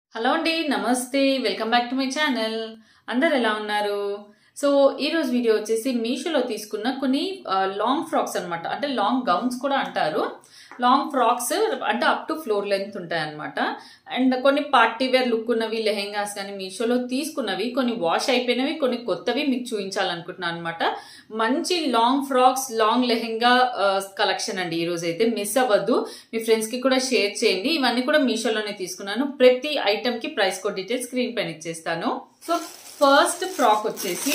hello అండి నమస్తే welcome back to my channel అందరు ఎలా ఉన్నారు సో ఈ రోజు వీడియో వచ్చేసి మీషోలో తీసుకున్న కొన్ని లాంగ్ ఫ్రాక్స్ అన్నమాట అంటే లాంగ్ గౌన్స్ కూడా అంటారు లాంగ్ ఫ్రాక్స్ అంటే అప్ టు ఫ్లోర్ లెంత్ ఉంటాయి అనమాట అండ్ కొన్ని పార్టీ వేర్ లుక్ ఉన్నవి లెహెంగాస్ కానీ మీషోలో తీసుకున్నవి కొన్ని వాష్ అయిపోయినవి కొన్ని కొత్తవి మీకు చూపించాలనుకుంటున్నాను అనమాట మంచి long frocks long lehenga collection అండి ఈ రోజు అయితే మిస్ అవ్వద్దు మీ ఫ్రెండ్స్ కి కూడా షేర్ చేయండి ఇవన్నీ కూడా మీషోలోనే తీసుకున్నాను ప్రతి ఐటమ్ కి ప్రైస్ కోడ్ డీటెయిల్స్ స్క్రీన్ పైన ఇచ్చేస్తాను సో ఫస్ట్ ఫ్రాక్ వచ్చేసి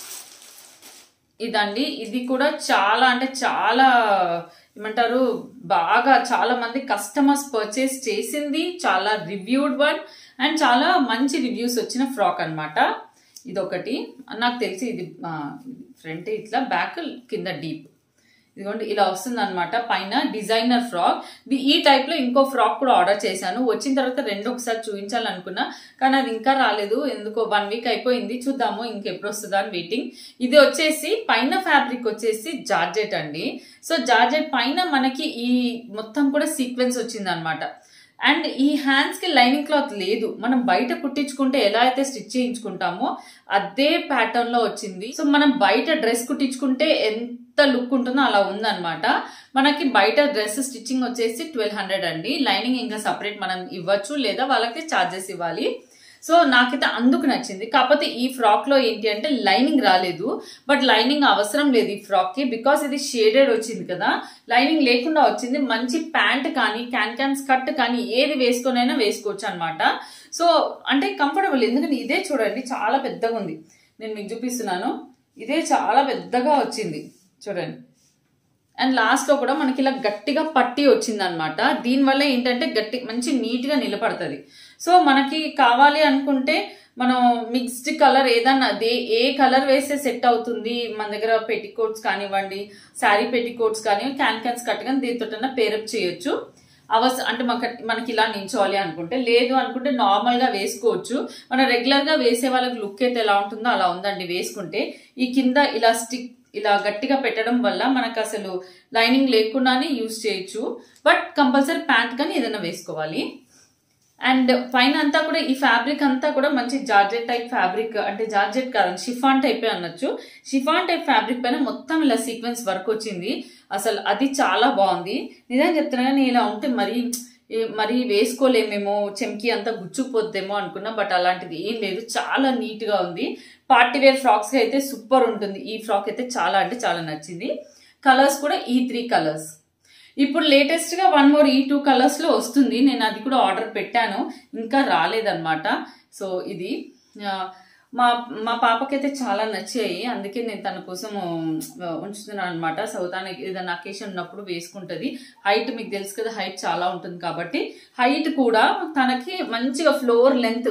ఇదండి ఇది కూడా చాలా అంటే చాలా ఏమంటారు బాగా చాలా మంది కస్టమర్స్ పర్చేస్ చేసింది చాలా రివ్యూడ్ వన్ అండ్ చాలా మంచి రివ్యూస్ వచ్చిన ఫ్రాక్ అనమాట ఇది ఒకటి నాకు తెలిసి ఇది ఫ్రంట్ ఇట్లా బ్యాక్ కింద డీప్ ఇదిగోండి ఇలా వస్తుంది అనమాట పైన డిజైనర్ ఫ్రాక్ ఈ టైప్ లో ఇంకో ఫ్రాక్ కూడా ఆర్డర్ చేశాను వచ్చిన తర్వాత రెండు ఒకసారి చూపించాలనుకున్నా కానీ అది ఇంకా రాలేదు ఎందుకో వన్ వీక్ అయిపోయింది చూద్దాము ఇంకెప్పుడు వస్తుందా అని వెయిటింగ్ ఇది వచ్చేసి పైన ఫ్యాబ్రిక్ వచ్చేసి జార్జెట్ అండి సో జార్జెట్ పైన మనకి ఈ మొత్తం కూడా సీక్వెన్స్ వచ్చింది అనమాట అండ్ ఈ హ్యాండ్స్ కి లైనింగ్ క్లాత్ లేదు మనం బయట కుట్టించుకుంటే ఎలా అయితే స్టిచ్ చేయించుకుంటామో అదే ప్యాటర్న్ లో వచ్చింది సో మనం బయట డ్రెస్ కుట్టించుకుంటే ఎంత లుక్ ఉంటుందో అలా ఉందన్నమాట మనకి బయట డ్రెస్ స్టిచ్చింగ్ వచ్చేసి ట్వెల్వ్ హండ్రెడ్ అండి లైనింగ్ ఇంకా సపరేట్ మనం ఇవ్వచ్చు లేదా వాళ్ళకి ఛార్జెస్ ఇవ్వాలి సో నాకైతే అందుకు నచ్చింది కాకపోతే ఈ ఫ్రాక్ లో ఏంటి అంటే లైనింగ్ రాలేదు బట్ లైనింగ్ అవసరం లేదు ఈ ఫ్రాక్ కి బికాస్ ఇది షేడెడ్ వచ్చింది కదా లైనింగ్ లేకుండా వచ్చింది మంచి ప్యాంట్ కానీ క్యాన్ క్యాన్ స్కర్ట్ కానీ ఏది వేసుకొనైనా వేసుకోవచ్చు అనమాట సో అంటే కంఫర్టబుల్ ఎందుకంటే ఇదే చూడండి చాలా పెద్దగా ఉంది నేను మీకు చూపిస్తున్నాను ఇదే చాలా పెద్దగా వచ్చింది చూడండి అండ్ లాస్ట్ లో కూడా మనకి ఇలా గట్టిగా పట్టి వచ్చింది అనమాట దీనివల్ల ఏంటంటే గట్టి మంచి నీట్ గా నిలబడుతుంది సో మనకి కావాలి అనుకుంటే మనం మిక్స్డ్ కలర్ ఏదన్నా అదే ఏ కలర్ వేస్తే సెట్ అవుతుంది మన దగ్గర పెట్టికోట్స్ కానివ్వండి శారీ పెట్టికోట్స్ కానీ క్యాన్ క్యాన్స్ కట్ కానీ దీంతో పేరప్ చేయొచ్చు అవస అంటే మనకి మనకి ఇలా నించోవాలి అనుకుంటే లేదు అనుకుంటే నార్మల్ గా వేసుకోవచ్చు మనం రెగ్యులర్ గా వేసే వాళ్ళకి లుక్ అయితే ఎలా ఉంటుందో అలా ఉందండి వేసుకుంటే ఈ కింద ఇలా స్టిక్ ఇలా గట్టిగా పెట్టడం వల్ల మనకు అసలు లైనింగ్ లేకుండానే యూజ్ చేయొచ్చు బట్ కంపల్సరీ ప్యాంట్ కానీ ఏదైనా వేసుకోవాలి అండ్ పైన అంతా కూడా ఈ ఫ్యాబ్రిక్ అంతా కూడా మంచి జార్జెట్ టైప్ ఫ్యాబ్రిక్ అంటే జార్జెట్ కాదు షిఫాన్ టైప్ అనొచ్చు షిఫాన్ టైప్ ఫ్యాబ్రిక్ పైన మొత్తం ఇలా సీక్వెన్స్ వర్క్ వచ్చింది అసలు అది చాలా బాగుంది నిజంగా చెప్తున్నా కానీ ఇలా ఉంటే మరి మరి వేసుకోలేమేమో చెంకి అంతా గుచ్చుకుపోద్దేమో అనుకున్నా బట్ అలాంటిది ఏం లేదు చాలా నీట్ గా ఉంది పార్టీ వేర్ ఫ్రాక్స్ అయితే సూపర్ ఉంటుంది ఈ ఫ్రాక్ అయితే చాలా అంటే చాలా నచ్చింది కలర్స్ కూడా ఈ త్రీ కలర్స్ ఇప్పుడు లేటెస్ట్ గా వన్ మోర్ ఈ టూ కలర్స్ లో వస్తుంది నేను అది కూడా ఆర్డర్ పెట్టాను ఇంకా రాలేదన్నమాట సో ఇది మా మా పాపకైతే చాలా నచ్చాయి అందుకే నేను తన కోసం ఉంచుతున్నాను అనమాట సో తనకి ఏదైనా అకేషన్ ఉన్నప్పుడు వేసుకుంటుంది హైట్ మీకు తెలుసు కదా హైట్ చాలా ఉంటుంది కాబట్టి హైట్ కూడా తనకి మంచిగా ఫ్లోర్ లెంత్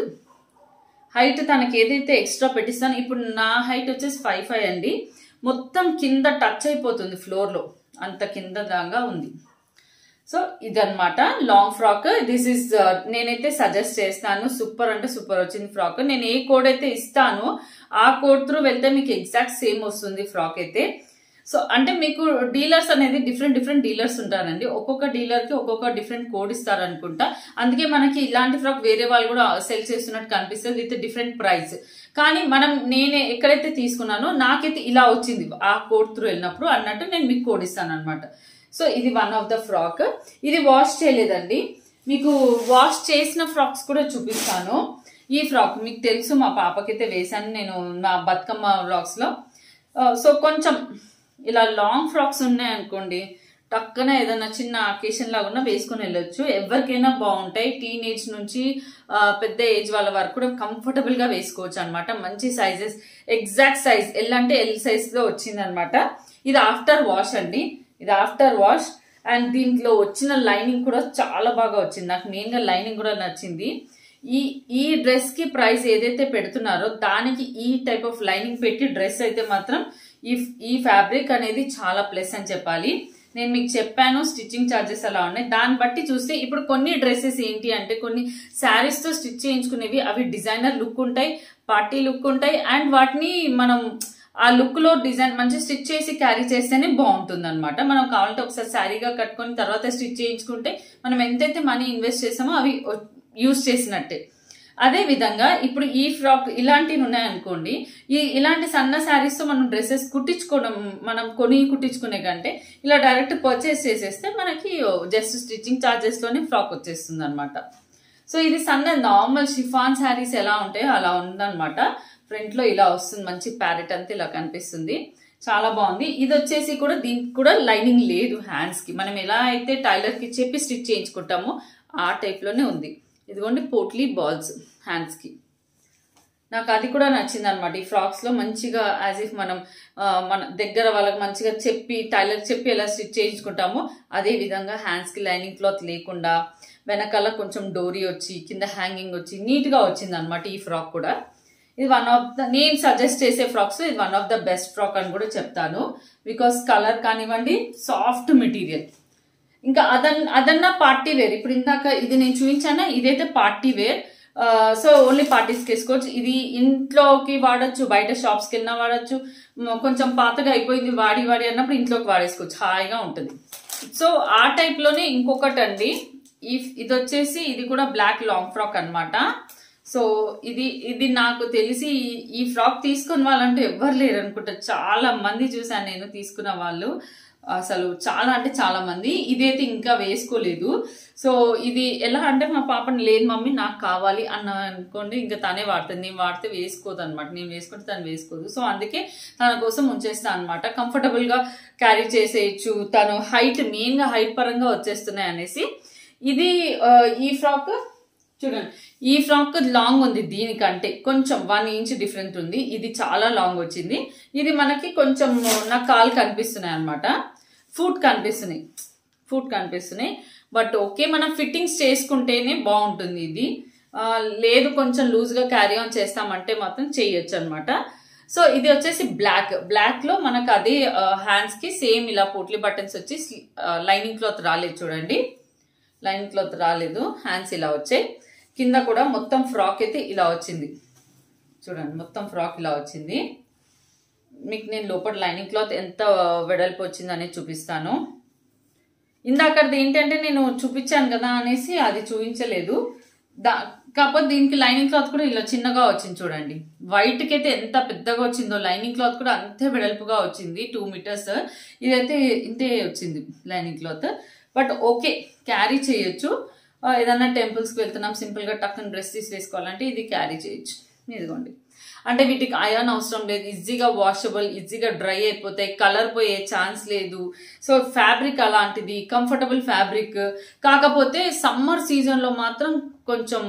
హైట్ తనకి ఏదైతే ఎక్స్ట్రా పెట్టిస్తానో ఇప్పుడు నా హైట్ వచ్చేసి ఫైవ్ ఫైవ్ అండి మొత్తం కింద టచ్ అయిపోతుంది ఫ్లోర్లో అంత కింద దాకా ఉంది సో ఇదనమాట లాంగ్ ఫ్రాక్ దిస్ ఇస్ నేనైతే సజెస్ట్ చేస్తాను సూపర్ అంటే సూపర్ వచ్చింది ఫ్రాక్ నేను ఏ కోడ్ అయితే ఇస్తానో ఆ కోడ్ త్రూ వెళ్తే మీకు ఎగ్జాక్ట్ సేమ్ వస్తుంది ఫ్రాక్ అయితే సో అంటే మీకు డీలర్స్ అనేది డిఫరెంట్ డిఫరెంట్ డీలర్స్ ఉంటారండి ఒక్కొక్క డీలర్ కి ఒక్కొక్క డిఫరెంట్ కోడ్ ఇస్తారు అనుకుంటా అందుకే మనకి ఇలాంటి ఫ్రాక్ వేరే వాళ్ళు కూడా సెల్ చేస్తున్నట్టు కనిపిస్తుంది విత్ డిఫరెంట్ ప్రైస్ కానీ మనం నేనే ఎక్కడైతే తీసుకున్నానో నాకైతే ఇలా వచ్చింది ఆ కోడ్ త్రూ వెళ్ళినప్పుడు అన్నట్టు నేను మీకు కోడ్ ఇస్తాను అనమాట సో ఇది వన్ ఆఫ్ ద ఫ్రాక్ ఇది వాష్ చేయలేదండి మీకు వాష్ చేసిన ఫ్రాక్స్ కూడా చూపిస్తాను ఈ ఫ్రాక్ మీకు తెలుసు మా పాపకైతే వేశాను నేను నా బతుకమ్మ ఫ్రాక్స్ లో సో కొంచెం ఇలా లాంగ్ ఫ్రాక్స్ ఉన్నాయి అనుకోండి టక్కన ఏదైనా చిన్న అకేషన్ లాగా ఉన్నా వేసుకొని వెళ్ళొచ్చు ఎవరికైనా బాగుంటాయి టీనేజ్ నుంచి పెద్ద ఏజ్ వాళ్ళ వరకు కూడా కంఫర్టబుల్ గా వేసుకోవచ్చు అనమాట మంచి సైజెస్ ఎగ్జాక్ట్ సైజ్ ఎల్ అంటే ఎల్ సైజ్ లో వచ్చింది అనమాట ఇది ఆఫ్టర్ వాష్ అండి ఇది ఆఫ్టర్ వాష్ అండ్ దీంట్లో వచ్చిన లైనింగ్ కూడా చాలా బాగా వచ్చింది నాకు మెయిన్ గా లైనింగ్ కూడా నచ్చింది ఈ ఈ డ్రెస్ కి ప్రైస్ ఏదైతే పెడుతున్నారో దానికి ఈ టైప్ ఆఫ్ లైనింగ్ పెట్టి డ్రెస్ అయితే మాత్రం ఈ ఈ ఫ్యాబ్రిక్ అనేది చాలా ప్లస్ అని చెప్పాలి నేను మీకు చెప్పాను స్టిచ్చింగ్ ఛార్జెస్ అలా ఉన్నాయి దాన్ని బట్టి చూస్తే ఇప్పుడు కొన్ని డ్రెస్సెస్ ఏంటి అంటే కొన్ని శారీస్ తో స్టిచ్ చేయించుకునేవి అవి డిజైనర్ లుక్ ఉంటాయి పార్టీ లుక్ ఉంటాయి అండ్ వాటిని మనం ఆ లుక్ లో డిజైన్ మంచి స్టిచ్ చేసి క్యారీ చేస్తేనే బాగుంటుంది అనమాట మనం కావాలంటే ఒకసారి శారీగా కట్టుకొని తర్వాత స్టిచ్ చేయించుకుంటే మనం ఎంతైతే మనీ ఇన్వెస్ట్ చేసామో అవి యూస్ చేసినట్టే అదే విధంగా ఇప్పుడు ఈ ఫ్రాక్ ఇలాంటివి ఉన్నాయనుకోండి ఈ ఇలాంటి సన్న శారీస్ తో మనం డ్రెస్సెస్ కుట్టించుకోవడం మనం కొని కుట్టించుకునే కంటే ఇలా డైరెక్ట్ పర్చేస్ చేసేస్తే మనకి జస్ట్ స్టిచ్చింగ్ చార్జెస్ లోనే ఫ్రాక్ వచ్చేస్తుంది అనమాట సో ఇది సన్న నార్మల్ షిఫాన్ శారీస్ ఎలా ఉంటాయో అలా ఉందన్నమాట ఫ్రంట్ లో ఇలా వస్తుంది మంచి ప్యారెట్ అంతా ఇలా కనిపిస్తుంది చాలా బాగుంది ఇది వచ్చేసి కూడా దీనికి కూడా లైనింగ్ లేదు హ్యాండ్స్ కి మనం ఎలా అయితే టైలర్ కి చెప్పి స్టిచ్ చేయించుకుంటామో ఆ టైప్ లోనే ఉంది ఇదిగోండి పోట్లీ బాల్స్ హ్యాండ్స్ కి నాకు అది కూడా నచ్చింది అనమాట ఈ ఫ్రాక్స్ లో మంచిగా యాజ్ ఇఫ్ మనం ఆ, మన దగ్గర వాళ్ళకి మంచిగా చెప్పి టైలర్ చెప్పి ఎలా స్టిచ్ చేయించుకుంటామో అదే విధంగా హ్యాండ్స్ కి లైనింగ్ క్లాత్ లేకుండా వెనకాల కొంచెం డోరీ వచ్చి కింద హ్యాంగింగ్ వచ్చి నీట్ గా వచ్చింది అనమాట ఈ ఫ్రాక్ కూడా ఇది వన్ ఆఫ్ ద నేను సజెస్ట్ చేసే ఫ్రాక్స్ ఇది one of the best frock అని కూడా చెప్తాను బికాస్ కలర్ కానివ్వండి సాఫ్ట్ మెటీరియల్ ఇంకా అదన్ అదన్నా పార్టీ వేర్ ఇప్పుడు ఇందాక ఇది నేను చూపించానా ఇదైతే పార్టీ వేర్ సో ఓన్లీ పార్టీస్కి వేసుకోవచ్చు ఇది ఇంట్లోకి వాడచ్చు బయట షాప్స్కి వెళ్ళినా వాడచ్చు మ- కొంచెం పాతగా అయిపోయింది వాడి వాడి అన్నప్పుడు ఇంట్లోకి వాడేసుకోవచ్చు హాయిగా ఉంటుంది సో ఆ టైప్ లోనే ఇంకొకటి అండి ఈ ఇది వచ్చేసి ఇది కూడా బ్లాక్ లాంగ్ ఫ్రాక్ అన్నమాట సో ఇది ఇది నాకు తెలిసి ఈ- ఈ ఫ్రాక్ తీసుకున్న వాళ్ళంటూ ఎవ్వరు లేరు అనుకుంటా చాలా మంది చూసాను నేను తీసుకున్న వాళ్ళు అసలు చాలా అంటే చాలా మంది ఇదైతే ఇంకా వేసుకోలేదు సో ఇది ఎలా అంటే మా పాపని లేదు మమ్మీ నాకు కావాలి అన్న అనుకోండి ఇంకా తనే వాడుతుంది నేను వాడితే వేసుకోదు అనమాట నేను వేసుకుంటే తను వేసుకోదు సో అందుకే తన కోసం ఉంచేస్తాను అనమాట కంఫర్టబుల్ గా క్యారీ చేసేయచ్చు తను హైట్ మెయిన్ గా హైట్ పరంగా వచ్చేస్తున్నాయి అనేసి ఇది ఆ, ఈ ఫ్రాక్ చూడండి ఈ ఫ్రాక్ లాంగ్ ఉంది దీనికంటే కొంచెం వన్ ఇంచ్ డిఫరెంట్ ఉంది ఇది చాలా లాంగ్ వచ్చింది ఇది మనకి కొంచెం నా కాలు కనిపిస్తున్నాయి అనమాట ఫుట్ కనిపిస్తున్నాయి ఫుట్ కనిపిస్తున్నాయి బట్ ఓకే మనం ఫిట్టింగ్స్ చేసుకుంటేనే బాగుంటుంది ఇది ఆ, లేదు కొంచెం లూజ్గా క్యారీ ఆన్ చేస్తామంటే మాత్రం చేయొచ్చు అనమాట సో ఇది వచ్చేసి బ్లాక్ బ్లాక్ లో మనకు అదే హ్యాండ్స్ కి సేమ్ ఇలా పోట్లీ బటన్స్ వచ్చి లైనింగ్ క్లాత్ రాలేదు చూడండి లైనింగ్ క్లాత్ రాలేదు హ్యాండ్స్ ఇలా వచ్చాయి కింద కూడా మొత్తం ఫ్రాక్ అయితే ఇలా వచ్చింది చూడండి మొత్తం ఫ్రాక్ ఇలా వచ్చింది మీకు నేను లోపల లైనింగ్ క్లాత్ ఎంత వెడల్పు వచ్చింది అనేది చూపిస్తాను ఇందాకది ఏంటంటే నేను చూపించాను కదా అనేసి అది చూపించలేదు దా కాకపోతే దీనికి లైనింగ్ క్లాత్ కూడా ఇలా చిన్నగా వచ్చింది చూడండి వైట్ కి అయితే ఎంత పెద్దగా వచ్చిందో లైనింగ్ క్లాత్ కూడా అంతే వెడల్పుగా వచ్చింది టూ మీటర్స్ ఇదైతే ఇంతే వచ్చింది lining cloth but okay carry చేయొచ్చు ఆ, ఏదన్నా టెంపుల్స్కి వెళ్తున్నాం సింపుల్గా టక్కన డ్రెస్ తీసి వేసుకోవాలంటే ఇది క్యారీ చేయొచ్చు ఇదిగోండి అంటే వీటికి అయాన్ అవసరం లేదు ఈజీగా వాషబుల్ ఈజీగా డ్రై అయిపోతాయి కలర్ పోయే ఛాన్స్ లేదు సో ఫ్యాబ్రిక్ అలాంటిది కంఫర్టబుల్ ఫ్యాబ్రిక్ కాకపోతే సమ్మర్ సీజన్లో మాత్రం కొంచెం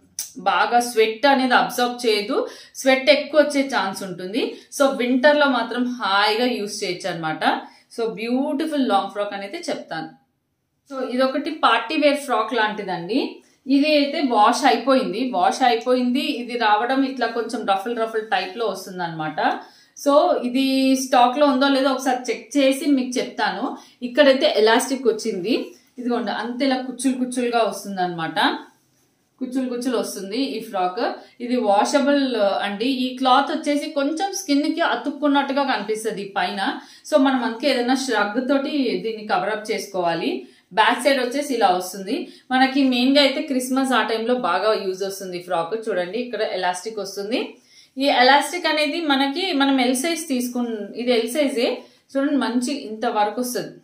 బాగా స్వెట్ అనేది అబ్జర్వ్ చేయదు స్వెట్ ఎక్కువ వచ్చే ఛాన్స్ ఉంటుంది సో వింటర్లో మాత్రం హాయిగా యూస్ చేయొచ్చు అనమాట సో బ్యూటిఫుల్ లాంగ్ ఫ్రాక్ అనేది చెప్తాను సో ఇదొకటి పార్టీ వేర్ ఫ్రాక్ లాంటిదండి ఇది అయితే వాష్ అయిపోయింది వాష్ అయిపోయింది ఇది రావడం ఇట్లా కొంచెం రఫుల్ రఫుల్ టైప్ లో వస్తుంది అనమాట సో ఇది స్టాక్ లో ఉందో లేదో ఒకసారి చెక్ చేసి మీకు చెప్తాను ఇక్కడైతే ఎలాస్టిక్ వచ్చింది ఇదిగోండి అంత ఇలా కుచ్చులు కుచ్చులుగా వస్తుంది అనమాట కుచ్చులు కుచ్చులు వస్తుంది ఈ ఫ్రాక్ ఇది వాషబుల్ అండి ఈ క్లాత్ వచ్చేసి కొంచెం స్కిన్ కి అతుక్కున్నట్టుగా కనిపిస్తుంది పైన సో మనం అందుకే ఏదైనా ష్రగ్ తోటి దీన్ని కవరప్ చేసుకోవాలి బ్యాక్ సైడ్ వచ్చేసి ఇలా వస్తుంది మనకి మెయిన్ గా అయితే క్రిస్మస్ ఆ టైంలో బాగా యూజ్ వస్తుంది ఫ్రాక్ చూడండి ఇక్కడ ఎలాస్టిక్ వస్తుంది ఈ ఎలాస్టిక్ అనేది మనకి మనం ఎల్ సైజ్ తీసుకు ఇది ఎల్ సైజే చూడండి మంచి ఇంత వరకు వస్తుంది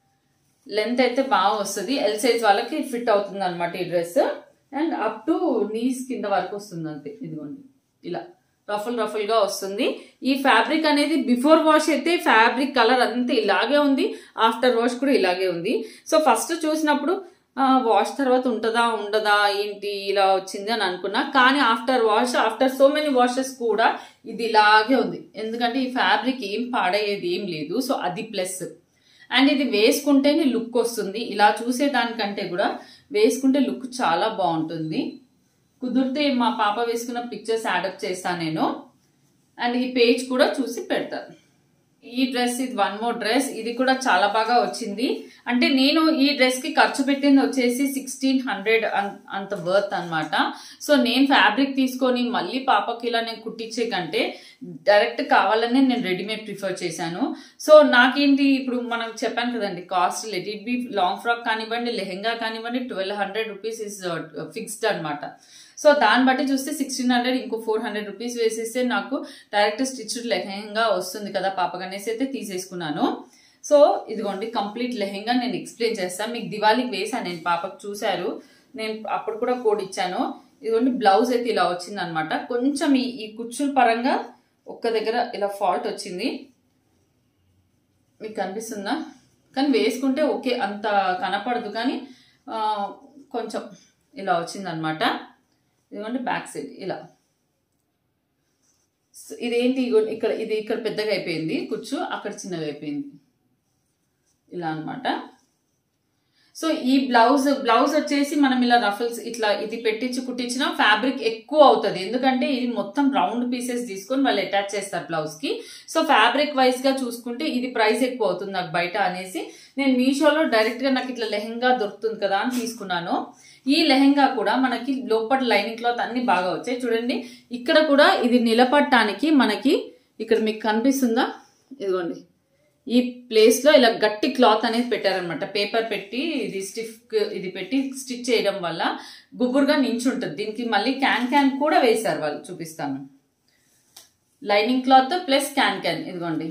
లెంత్ అయితే బాగా వస్తుంది ఎల్ సైజ్ వాళ్ళకి ఫిట్ అవుతుంది అనమాట ఈ dress and up to knees కింద వరకు వస్తుంది అంతే ఇదిగోండి ఇలా రఫుల్ రఫుల్ గా వస్తుంది ఈ ఫ్యాబ్రిక్ అనేది బిఫోర్ వాష్ అయితే ఫ్యాబ్రిక్ కలర్ అంతా ఇలాగే ఉంది ఆఫ్టర్ వాష్ కూడా ఇలాగే ఉంది సో ఫస్ట్ చూసినప్పుడు వాష్ తర్వాత ఉంటుందా ఉండదా ఏంటి ఇలా వచ్చింది అని అనుకున్నా కానీ after wash after so many washes కూడా ఇది ఇలాగే ఉంది ఎందుకంటే ఈ ఫ్యాబ్రిక్ ఏం పాడయ్యేది ఏం లేదు సో అది ప్లస్ అండ్ ఇది వేసుకుంటేనే లుక్ వస్తుంది ఇలా చూసే దానికంటే కూడా వేసుకుంటే లుక్ చాలా బాగుంటుంది కుదిరితే మా పాప వేసుకున్న పిక్చర్స్ యాడప్ చేస్తాను నేను అండ్ ఈ పేజ్ కూడా చూసి పెడతాను ఈ డ్రెస్ ఇది వన్ మోర్ డ్రెస్ ఇది కూడా చాలా బాగా వచ్చింది అంటే నేను ఈ డ్రెస్ కి ఖర్చు పెట్టింది వచ్చేసి సిక్స్టీన్ హండ్రెడ్ అంత వర్త్ అన్నమాట సో నేను ఫ్యాబ్రిక్ తీసుకొని మళ్ళీ పాపకి ఇలా నేను కుట్టించే కంటే డైరెక్ట్ కావాలని నేను రెడీమేడ్ ప్రిఫర్ చేశాను సో నాకేంటి ఇప్పుడు మనం చెప్పాను కదండి cost let it be long frock కానివ్వండి లెహెంగా కానివ్వండి twelve hundred rupees is fixed అనమాట సో దాన్ని బట్టి చూస్తే సిక్స్టీన్ హండ్రెడ్ ఇంకో ఫోర్ హండ్రెడ్ రూపీస్ వేసేస్తే నాకు డైరెక్ట్ స్టిచ్డ్ లెహెంగా వస్తుంది కదా పాపకనేసి అయితే తీసేసుకున్నాను సో ఇదిగోండి కంప్లీట్ లెహెంగా నేను ఎక్స్ప్లెయిన్ చేస్తాను మీకు దివాళీకి వేసాను నేను పాపకు చూశారు నేను అప్పుడు కూడా కోడ్ ఇచ్చాను ఇదిగోండి బ్లౌజ్ అయితే ఇలా వచ్చింది అనమాట కొంచెం ఈ ఈ కుచ్చుల పరంగా ఒక్క దగ్గర ఇలా ఫాల్ట్ వచ్చింది మీకు కనిపిస్తుందా కానీ వేసుకుంటే ఓకే అంత కనపడదు కానీ ఆ, కొంచెం ఇలా వచ్చిందనమాట ఇదిగోండి బ్యాక్ సైడ్ ఇలా సో ఇదేంటి ఇగో- ఇక్కడ ఇది ఇక్కడ పెద్దగా అయిపోయింది కుచ్చు అక్కడ చిన్నగా అయిపోయింది ఇలా అన్నమాట సో ఈ బ్లౌజ్ బ్లౌజ్ వచ్చేసి మనం ఇలా రఫల్స్ ఇట్లా ఇది పెట్టించి కుట్టించిన ఫ్యాబ్రిక్ ఎక్కువ అవుతుంది ఎందుకంటే ఇది మొత్తం రౌండ్ పీసెస్ తీసుకొని వాళ్ళు అటాచ్ చేస్తారు బ్లౌజ్ కి సో ఫ్యాబ్రిక్ వైజ్ గా చూసుకుంటే ఇది ప్రైస్ ఎక్కువ అవుతుంది నాకు బయట అనేసి నేను మీషోలో డైరెక్ట్ గా నాకు ఇట్లా లెహెంగా దొరుకుతుంది కదా అని తీసుకున్నాను ఈ లెహెంగా కూడా మనకి లోపల లైనింగ్ క్లాత్ అన్ని బాగా వచ్చాయి చూడండి ఇక్కడ కూడా ఇది నిలబడటానికి మనకి ఇక్కడ మీకు కనిపిస్తుందా ఇదిగోండి ఈ ప్లేస్ లో ఇలా గట్టి క్లాత్ అనేది పెట్టారనమాట పేపర్ పెట్టి ఇది స్టిఫ్ ఇది పెట్టి స్టిచ్ చేయడం వల్ల గుబురుగా నించుంటుంది దీనికి మళ్ళీ క్యాన్ క్యాన్ కూడా వేశారు వాళ్ళు చూపిస్తాను lining cloth plus can can ఇదిగోండి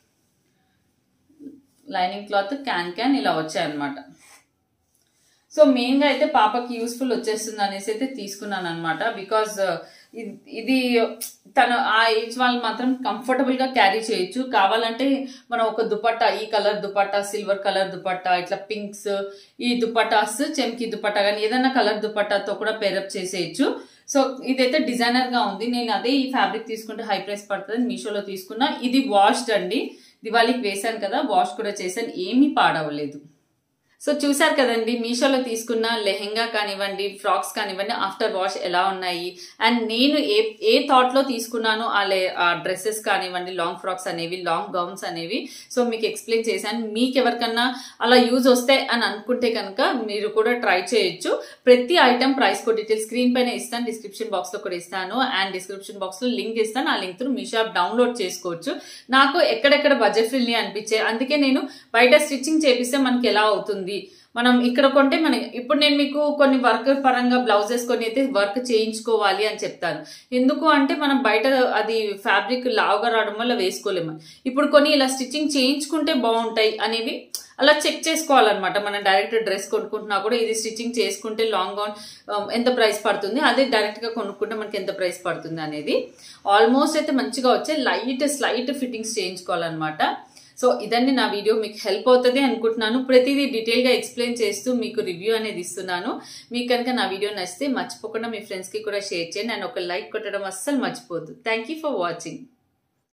లైనింగ్ క్లాత్ క్యాన్ క్యాన్ ఇలా వచ్చాయన్నమాట సో మెయిన్ గా అయితే పాపకి యూస్ఫుల్ వచ్చేస్తుంది అనేసి అయితే తీసుకున్నాను అనమాట బికాజ్ ఇది తన ఆ ఏజ్ వాళ్ళు మాత్రం కంఫర్టబుల్ గా క్యారీ చేయొచ్చు కావాలంటే మనం ఒక దుపట్టా ఈ colour dupatta silver colour dupatta ఇట్లా పింక్స్ ఈ దుపట్టాస్ చెంకి దుపట్టా కానీ ఏదైనా కలర్ దుపట్టాతో కూడా పేరప్ చేసేయచ్చు సో ఇదైతే డిజైనర్ గా ఉంది నేను అదే ఈ ఫ్యాబ్రిక్ తీసుకుంటే హై ప్రైస్ పడుతుంది మీషోలో తీసుకున్నా ఇది వాష్డ్ అండి దివాళీకి వేశాను కదా వాష్ కూడా చేశాను ఏమీ పాడవలేదు సో చూసారు కదండి మీషోలో తీసుకున్న లెహెంగా కానివ్వండి ఫ్రాక్స్ కానివ్వండి ఆఫ్టర్ వాష్ ఎలా ఉన్నాయి అండ్ నేను ఏ ఏ థాట్ లో తీసుకున్నాను ఆ లే ఆ డ్రెస్సెస్ కానివ్వండి లాంగ్ ఫ్రాక్స్ అనేవి లాంగ్ గౌన్స్ అనేవి సో మీకు ఎక్స్ప్లెయిన్ చేశాను మీకు ఎవరికన్నా అలా యూజ్ వస్తాయి అని అనుకుంటే కనుక మీరు కూడా ట్రై చేయొచ్చు ప్రతి ఐటమ్ ప్రైస్ కో డీటెయిల్ స్క్రీన్ పైన ఇస్తాను డిస్క్రిప్షన్ బాక్స్ లో కూడా ఇస్తాను అండ్ డిస్క్రిప్షన్ బాక్స్ లో లింక్ ఇస్తాను ఆ లింక్ త్రూ మీ షాప్ డౌన్లోడ్ చేసుకోవచ్చు నాకు ఎక్కడెక్కడ బడ్జెట్ ఫ్రెండ్లీ అనిపించే అందుకే నేను బయట స్టిచ్చింగ్ చేపిస్తే మనకి ఎలా అవుతుంది మనం ఇక్కడ కొంటే మన ఇప్పుడు నేను మీకు కొన్ని వర్క్ పరంగా బ్లౌజెస్ కొన్ని అయితే వర్క్ చేయించుకోవాలి అని చెప్తాను ఎందుకు అంటే మనం బయట అది ఫ్యాబ్రిక్ లావుగా రావడం వల్ల వేసుకోలేము ఇప్పుడు కొన్ని ఇలా స్టిచ్చింగ్ చేయించుకుంటే బాగుంటాయి అనేవి అలా చెక్ చేసుకోవాలన్నమాట మనం డైరెక్ట్ డ్రెస్ కొనుక్కుంటున్నా కూడా ఇది స్టిచ్చింగ్ చేసుకుంటే లాంగ్ గౌన్ ఎంత ప్రైస్ పడుతుంది అదే డైరెక్ట్ గా కొనుక్కుంటే మనకి ఎంత ప్రైస్ పడుతుంది అనేది ఆల్మోస్ట్ అయితే మంచిగా వచ్చే లైట్ స్లైట్ ఫిట్టింగ్స్ చేయించుకోవాలన్నమాట సో ఇదండి నా వీడియో మీకు హెల్ప్ అవుతుంది అనుకుంటున్నాను ప్రతిదీ డీటెయిల్ గా ఎక్స్ప్లెయిన్ చేస్తూ మీకు రివ్యూ అనేది ఇస్తున్నాను మీకు కనుక నా వీడియో నచ్చితే మర్చిపోకుండా మీ ఫ్రెండ్స్ కి కూడా షేర్ చేయండి అండ్ ఒక లైక్ కొట్టడం అస్సలు మర్చిపోద్దు థ్యాంక్ యూ ఫర్ వాచింగ్